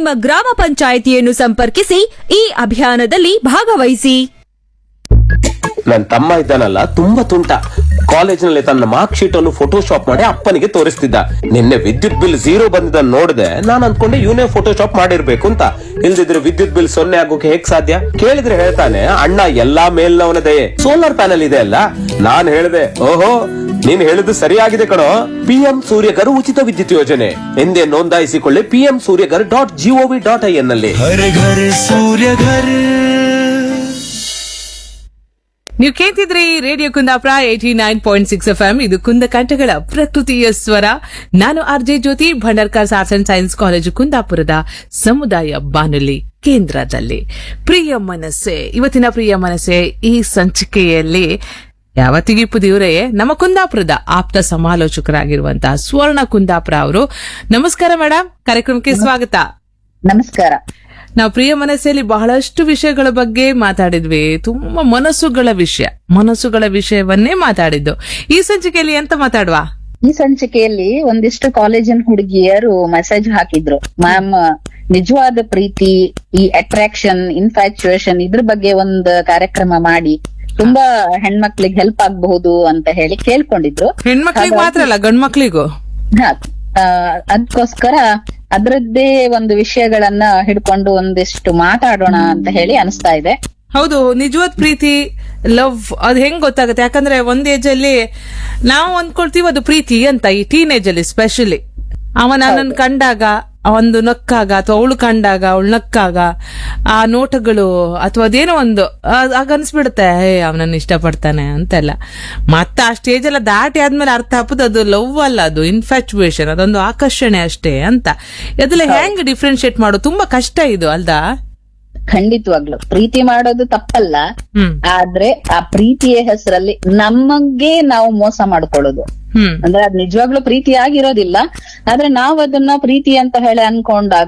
ನಿಮ್ಮ ಗ್ರಾಮ ಪಂಚಾಯಿತಿಯನ್ನು ಸಂಪರ್ಕಿಸಿ ಈ ಅಭಿಯಾನದಲ್ಲಿ ಭಾಗವಹಿಸಿ ನನ್ ತಮ್ಮ ಇದ್ದಾನಲ್ಲ ತುಂಬಾ ತುಂಟ ಕಾಲೇಜಿನಲ್ಲಿ ತನ್ನ ಮಾರ್ಕ್ ಶೀಟ್ ಅನ್ನು ಫೋಟೋಶಾಪ್ ಮಾಡಿ ಅಪ್ಪನಿಗೆ ತೋರಿಸ್ತಿದ್ದ ನಿನ್ನೆ ವಿದ್ಯುತ್ ಬಿಲ್ ಝೀರೋ ಬಂದಿದ್ದ ನೋಡಿದೆ ನಾನ್ ಅನ್ಕೊಂಡೆ ಇವನೇ ಫೋಟೋಶಾಪ್ ಮಾಡಿರ್ಬೇಕು ಅಂತ ಇಲ್ದಿದ್ರೆ ವಿದ್ಯುತ್ ಬಿಲ್ ಸೊನ್ನೆ ಆಗೋಕೆ ಹೇಗ್ ಸಾಧ್ಯ ಕೇಳಿದ್ರೆ ಹೇಳ್ತಾನೆ ಅಣ್ಣ ಎಲ್ಲಾ ಮೇಲ್ನವನ ದಯೆ ಸೋಲಾರ್ ಪ್ಯಾನಲ್ ಇದೆ ಅಲ್ಲ ನಾನ್ ಹೇಳ್ದೆ ಓಹೋ ನೀನ್ ಹೇಳಿದ್ದು ಸರಿಯಾಗಿದೆ ಕಣೋ ಪಿಎಂ ಸೂರ್ಯಗರ್ ಉಚಿತ ವಿದ್ಯುತ್ ಯೋಜನೆ ಎಂದೇ ನೋಂದಾಯಿಸಿಕೊಳ್ಳಿ PM Suryaghar dot gov dot I N ನಲ್ಲಿ हर घर सूर्य घर ನೀವು ಕೇಳ್ತಿದ್ರಿ radio Kundapura eighty nine point six F M ಇದು ಕುಂದ ಕಂಠಗಳ ಪ್ರಕೃತಿಯ ಸ್ವರ ನಾನು RJ Jyothi Bhandarkar arts and science college ಕುಂದಾಪುರದ ಸಮುದಾಯ ಬಾನುಲಿ ಕೇಂದ್ರದಲ್ಲಿ ಪ್ರಿಯ ಮನಸ್ಸೆ ಇವತ್ತಿನ ಪ್ರಿಯ ಮನಸ್ಸೆ ಈ ಸಂಚಿಕೆಯಲ್ಲಿ ಯಾವತ್ತಿಗೂ ದೇವರೇ ನಮ್ಮ ಕುಂದಾಪುರದ ಆಪ್ತ ಸಮಾಲೋಚಕರಾಗಿರುವಂತಹ ಸುವರ್ಣ ಕುಂದಾಪುರ ಅವರು ನಮಸ್ಕಾರ ಮೇಡಮ್ ಕಾರ್ಯಕ್ರಮಕ್ಕೆ ಸ್ವಾಗತ ನಮಸ್ಕಾರ ನಾವು ಪ್ರಿಯ ಮನಸ್ಸಲ್ಲಿ ಬಹಳಷ್ಟು ವಿಷಯಗಳ ಬಗ್ಗೆ ಮಾತಾಡಿದ್ವಿ ತುಂಬಾ ಮನಸ್ಸುಗಳ ವಿಷಯ ಮನಸ್ಸುಗಳ ವಿಷಯವನ್ನೇ ಮಾತಾಡಿದ್ದು ಈ ಸಂಚಿಕೆಯಲ್ಲಿ ಎಂತ ಮಾತಾಡುವ ಈ ಸಂಚಿಕೆಯಲ್ಲಿ ಒಂದಿಷ್ಟು ಕಾಲೇಜಿನ ಹುಡುಗಿಯರು ಮೆಸೇಜ್ ಹಾಕಿದ್ರು ಮ್ಯಾಮ್ ನಿಜವಾದ ಪ್ರೀತಿ ಈ ಅಟ್ರಾಕ್ಷನ್ ಇನ್ಫ್ಯಾಚುಯೇಷನ್ ಇದ್ರ ಬಗ್ಗೆ ಒಂದು ಕಾರ್ಯಕ್ರಮ ಮಾಡಿ ತುಂಬಾ ಹೆಣ್ಮಕ್ಳಿಗೆ ಹೆಲ್ಪ್ ಆಗಬಹುದು ಅಂತ ಹೇಳಿ ಕೇಳ್ಕೊಂಡಿದ್ರು ಹೆಣ್ಮಕ್ಳಿಗೆ ಮಾತ್ರ ಅಲ್ಲ ಗಂಡ್ ಮಕ್ಳಿಗೂ ಹಾ, ಆ, ಅದ್ಕೋಸ್ಕರ ಅದ್ರದ್ದೇ ಒಂದು ವಿಷಯಗಳನ್ನ ಹಿಡ್ಕೊಂಡು ಒಂದಿಷ್ಟು ಮಾತಾಡೋಣ ಅಂತ ಹೇಳಿ ಅನಿಸ್ತಾ ಇದೆ ಹೌದು ನಿಜವಾದ ಪ್ರೀತಿ ಲವ್ ಅದು ಹೆಂಗ್ ಗೊತ್ತಾಗುತ್ತೆ ಯಾಕಂದ್ರೆ ಒಂದ್ ಏಜ್ ಅಲ್ಲಿ ನಾವು ಅಂದ್ಕೊಳ್ತೀವಿ ಅದು ಪ್ರೀತಿ ಅಂತ ಈ ಟೀನೇಜ್ ಅಲ್ಲಿ ಸ್ಪೆಷಲಿ ಅವ ನನ್ನನ್ನು ಕಂಡಾಗ ಒಂದು ನಕ್ಕಾಗ ಅಥವಾ ಅವಳು ಕಂಡಾಗ ಅವಳು ನಕ್ಕಾಗ ಆ ನೋಟಗಳು ಅಥವಾ ಅದೇನೋ ಒಂದು ಆ- ಆಗ ಅನ್ಸ್ಬಿಡುತ್ತೆ ಹೇ ಅವನನ್ನ ಇಷ್ಟಪಡ್ತಾನೆ ಅಂತೆಲ್ಲ ಮತ್ತೆ ಆ ಸ್ಟೇಜ್ ಎಲ್ಲ ದಾಟಿ ಆದ್ಮೇಲೆ ಅರ್ಥ ಹಾಪುದು ಅದು ಲವ್ ಅಲ್ಲ ಅದು ಇನ್ಫ್ಯಾಚುಯೇಷನ್ ಅದೊಂದು ಆಕರ್ಷಣೆ ಅಷ್ಟೇ ಅಂತ ಅದೆಲ್ಲ ಹೆಂಗ್ ಡಿಫ್ರೆನ್ಶಿಯೇಟ್ ಮಾಡೋದು ತುಂಬಾ ಕಷ್ಟ ಇದು ಅಲ್ದಾ ಖಂಡಿತವಾಗ್ಲು ಪ್ರೀತಿ ಮಾಡೋದು ತಪ್ಪಲ್ಲ ಹ್ಮ್ ಆದ್ರೆ ಆ ಪ್ರೀತಿಯ ಹೆಸರಲ್ಲಿ ನಮಗೆ ನಾವು ಮೋಸ ಮಾಡ್ಕೊಳ್ಳೋದು ಹ್ಮ್ ಅಂದ್ರೆ ಅದ್ ನಿಜವಾಗ್ಲೂ ಪ್ರೀತಿ ಆಗಿರೋದಿಲ್ಲ ಆದ್ರೆ ನಾವ್ ಅದನ್ನ ಪ್ರೀತಿ ಅಂತ ಹೇಳಿ ಅನ್ಕೊಂಡಾಗ